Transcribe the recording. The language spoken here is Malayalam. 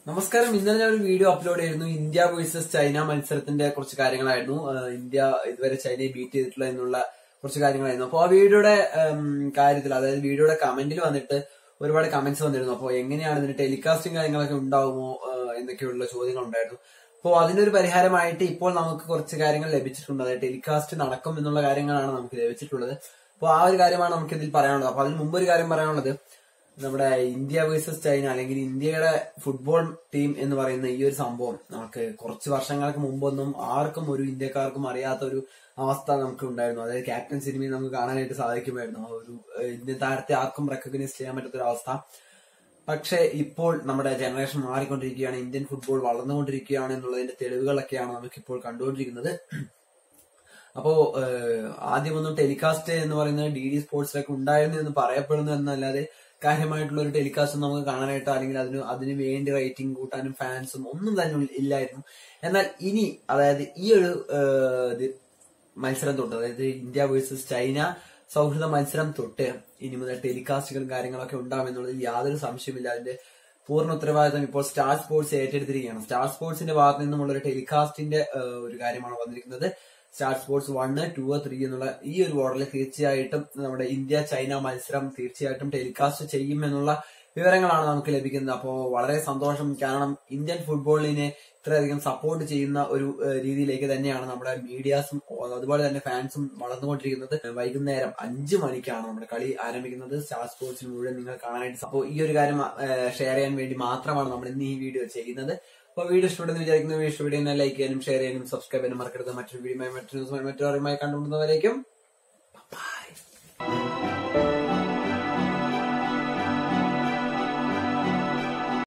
നമസ്കാരം ഇന്നലെ ഞാൻ ഒരു വീഡിയോ അപ്ലോഡ് ചെയ്തിരുന്നു ഇന്ത്യ വേഴ്സസ് ചൈന മത്സരത്തിന്റെ കുറച്ച് കാര്യങ്ങളായിരുന്നു ആ, ഇന്ത്യ ഇതുവരെ ചൈനയെ ബീറ്റ് ചെയ്തിട്ടുള്ള എന്നുള്ള കുറച്ച് കാര്യങ്ങളായിരുന്നു അപ്പോൾ ആ വീഡിയോയുടെ ഉം, കാര്യത്തിൽ അതായത് വീഡിയോയുടെ കമന്റിൽ വന്നിട്ട് ഒരുപാട് കമന്റ്സ് വന്നിരുന്നു അപ്പോൾ എങ്ങനെയാണ് ഇതിന് ടെലികാസ്റ്റിംഗ് കാര്യങ്ങളൊക്കെ ഉണ്ടാവുമോ ആ, എന്നൊക്കെയുള്ള ചോദ്യങ്ങൾ ഉണ്ടായിരുന്നു അപ്പോൾ അതിനൊരു പരിഹാരമായിട്ട് ഇപ്പോൾ നമുക്ക് കുറച്ച് കാര്യങ്ങൾ ലഭിച്ചിട്ടുണ്ട് അതായത് ടെലികാസ്റ്റ് നടക്കും എന്നുള്ള കാര്യങ്ങളാണ് നമുക്ക് ലഭിച്ചിട്ടുള്ളത് അപ്പോൾ ആ ഒരു കാര്യമാണ് നമുക്ക് ഇതിൽ പറയാനുള്ളത് അപ്പോൾ അതിന് മുമ്പ് ഒരു കാര്യം പറയാനുള്ളത് നമ്മുടെ ഇന്ത്യ വേഴ്സസ് ചൈന അല്ലെങ്കിൽ ഇന്ത്യയുടെ ഫുട്ബോൾ ടീം എന്ന് പറയുന്ന ഈ ഒരു സംഭവം നമുക്ക് കുറച്ച് വർഷങ്ങൾക്ക് മുമ്പൊന്നും ആർക്കും ഒരു ഇന്ത്യക്കാർക്കും അറിയാത്ത ഒരു അവസ്ഥ നമുക്ക് ഉണ്ടായിരുന്നു അതായത് ക്യാപ്റ്റൻ സിനിമയിൽ നമുക്ക് കാണാനായിട്ട് സാധിക്കുമായിരുന്നു ആ ഒരു ഏഹ്, ഇന്ത്യൻ താരത്തെ ആർക്കും റെക്കഗ്നൈസ് ചെയ്യാൻ പറ്റാത്ത ഒരു അവസ്ഥ പക്ഷേ ഇപ്പോൾ നമ്മുടെ ജനറേഷൻ മാറിക്കൊണ്ടിരിക്കുകയാണ് ഇന്ത്യൻ ഫുട്ബോൾ വളർന്നുകൊണ്ടിരിക്കുകയാണ് എന്നുള്ളതിന്റെ തെളിവുകളൊക്കെയാണ് നമുക്കിപ്പോൾ കണ്ടുകൊണ്ടിരിക്കുന്നത് അപ്പോ ഏഹ്, ആദ്യമൊന്നും ടെലികാസ്റ്റ് എന്ന് പറയുന്നത് ഡി ഡി സ്പോർട്സിലൊക്കെ ഉണ്ടായിരുന്നു എന്ന് പറയപ്പെടുന്നു എന്നല്ലാതെ കാര്യമായിട്ടുള്ള ഒരു ടെലികാസ്റ്റ് നമുക്ക് കാണാനായിട്ടോ അല്ലെങ്കിൽ അതിന് അതിന് വേണ്ടി റേറ്റിംഗ് കൂട്ടാനും ഫാൻസും ഒന്നും തന്നെ ഉൾ- ഇല്ലായിരുന്നു എന്നാൽ ഇനി അതായത് ഈ ഒരു ഏഹ്, ഇത് മത്സരം തൊട്ട് അതായത് ഇന്ത്യ വേഴ്സസ് ചൈന സൗഹൃദ മത്സരം തൊട്ട് ഇനി മുതൽ ടെലികാസ്റ്റുകളും കാര്യങ്ങളൊക്കെ ഉണ്ടാവുമെന്നുള്ളതിൽ യാതൊരു സംശയമില്ല അതിന്റെ പൂർണ്ണ ഉത്തരവാദിത്തം ഇപ്പോൾ സ്റ്റാർ സ്പോർട്സ് ഏറ്റെടുത്തിരിക്കുകയാണ് സ്റ്റാർ സ്പോർട്സിന്റെ ഭാഗത്ത് നിന്നുമുള്ള ഒരു ടെലികാസ്റ്റിന്റെ ഏഹ്, ഒരു കാര്യമാണ് വന്നിരിക്കുന്നത് star sports one two three എന്നുള്ള ഈ ഒരു ഓർഡറിൽ തീർച്ചയായിട്ടും നമ്മുടെ ഇന്ത്യ ചൈന മത്സരം തീർച്ചയായിട്ടും ടെലികാസ്റ്റ് ചെയ്യും എന്നുള്ള വിവരങ്ങളാണ് നമുക്ക് ലഭിക്കുന്നത് അപ്പോൾ വളരെ സന്തോഷം കാരണം ഇന്ത്യൻ ഫുട്ബോളിനെ ഇത്രയധികം സപ്പോർട്ട് ചെയ്യുന്ന ഒരു ഏഹ്, രീതിയിലേക്ക് തന്നെയാണ് നമ്മുടെ മീഡിയാസും അതുപോലെ തന്നെ ഫാൻസും വളർന്നുകൊണ്ടിരിക്കുന്നത് വൈകുന്നേരം അഞ്ചു മണിക്കാണ് നമ്മുടെ കളി ആരംഭിക്കുന്നത് സ്റ്റാർ സ്പോർട്സിൽ മുഴുവൻ നിങ്ങൾ കാണാനായിട്ട് അപ്പോൾ ഈ ഒരു കാര്യം ഷെയർ ചെയ്യാൻ വേണ്ടി മാത്രമാണ് നമ്മൾ ഇന്ന് ഈ വീഡിയോ ചെയ്യുന്നത് അപ്പോൾ വീഡിയോ ഇഷ്ടപ്പെടുന്ന വിചാരിക്കുന്ന വീഡിയോ ഇഷ്ടപ്പെടുന്ന ലൈക്ക് ചെയ്യാനും ഷെയർ ചെയ്യാനും സബ്സ്ക്രൈബ് ചെയ്യാനും മറക്കരുത് മറ്റൊരു വീഡിയോ മറ്റൊരു ന്യൂസുമായി മറ്റൊരു അറിയുമായി കണ്ടുമുട്ടുന്നവരേക്കും ബൈ